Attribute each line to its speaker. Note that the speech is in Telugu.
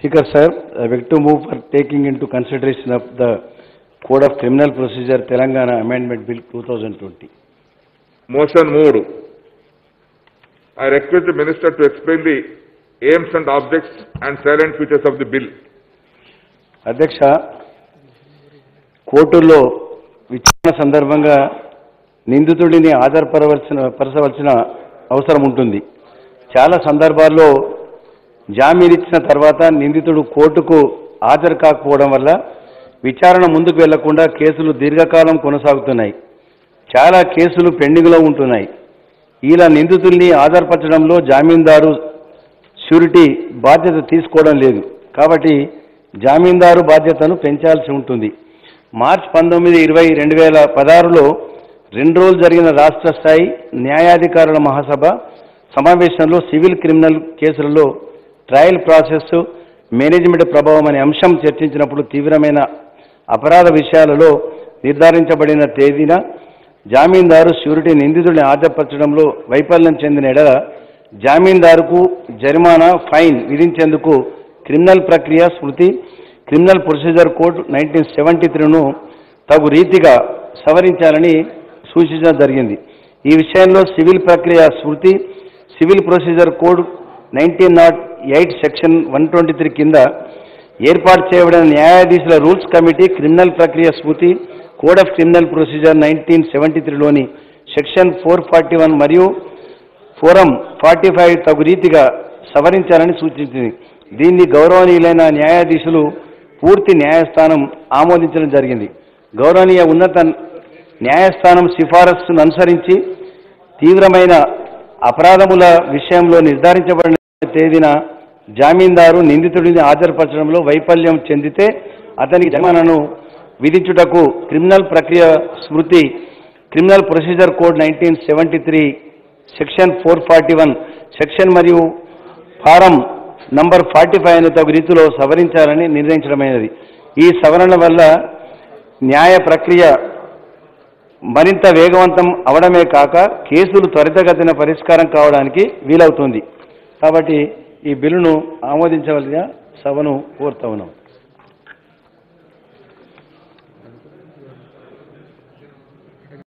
Speaker 1: Speaker, sir, I beg to move for taking into consideration of the Code of Criminal Procedure Telangana Amendment Bill 2020.
Speaker 2: Motion moved. I request the minister to explain the aims and objects and salient features of the bill.
Speaker 1: అధ్యక్ష కోర్టుల్లో విచారణ సందర్భంగా నిందితుడిని ఆధారపరవలసిన పరచవలసిన అవసరం ఉంటుంది చాలా సందర్భాల్లో జామీన్ ఇచ్చిన తర్వాత నిందితుడు కోర్టుకు హాజరు కాకపోవడం వల్ల విచారణ ముందుకు వెళ్లకుండా కేసులు దీర్ఘకాలం కొనసాగుతున్నాయి చాలా కేసులు పెండింగ్లో ఉంటున్నాయి ఇలా నిందితుల్ని ఆధారపరచడంలో జామీందారు షూరిటీ బాధ్యత తీసుకోవడం లేదు కాబట్టి జామీందారు బాధ్యతను పెంచాల్సి ఉంటుంది మార్చ్ పంతొమ్మిది ఇరవై రెండు వేల పదహారులో రెండు రోజులు జరిగిన రాష్ట్ర స్థాయి న్యాయాధికారుల మహాసభ సమావేశంలో సివిల్ క్రిమినల్ కేసులలో ట్రయల్ ప్రాసెస్ మేనేజ్మెంట్ ప్రభావం అనే అంశం చర్చించినప్పుడు తీవ్రమైన అపరాధ విషయాలలో నిర్ధారించబడిన తేదీన జామీందారు షూరిటీ నిందితుడిని ఆధారపరచడంలో వైఫల్యం చెందిన ఎడల జామీందారుకు జరిమానా ఫైన్ విధించేందుకు క్రిమినల్ ప్రక్రియ స్మృతి criminal procedure code nineteen seventy త్రీను తగు రీతిగా సవరించాలని సూచించడం జరిగింది ఈ విషయంలో సివిల్ ప్రక్రియ స్మృతి civil procedure code nineteen nought eight section one twenty three కింద ఏర్పాటు చేయబడిన న్యాయాధీశుల రూల్స్ కమిటీ క్రిమినల్ ప్రక్రియ స్మృతి code of criminal procedure nineteen seventy త్రీలోని సెక్షన్ ఫోర్ ఫార్టీ వన్ మరియు ఫోరం ఫార్టీ ఫైవ్ తగు రీతిగా సవరించాలని సూచించింది దీన్ని గౌరవనీయులైన న్యాయాధీశులు పూర్తి న్యాయస్థానం ఆమోదించడం జరిగింది గౌరవనీయ ఉన్నత న్యాయస్థానం సిఫారసును అనుసరించి తీవ్రమైన అపరాధముల విషయంలో నిర్ధారించబడిన తేదీన జామీందారు నిందితుడిని హాజరుపరచడంలో వైఫల్యం చెందితే అతనికి జరిమానాను విధించుటకు క్రిమినల్ ప్రక్రియ స్మృతి criminal procedure code nineteen seventy three section four forty one section మరియు ఫారం నంబర్ ఫార్టీ ఫైవ్ అనే తగు రీతిలో సవరించాలని నిర్ణయించడమైనది ఈ సవరణ వల్ల న్యాయ ప్రక్రియ మరింత వేగవంతం అవడమే కాక కేసులు త్వరితగతిన పరిష్కారం కావడానికి వీలవుతుంది కాబట్టి ఈ బిల్లును ఆమోదించవలసిన సభను కోరుతా ఉన్నాం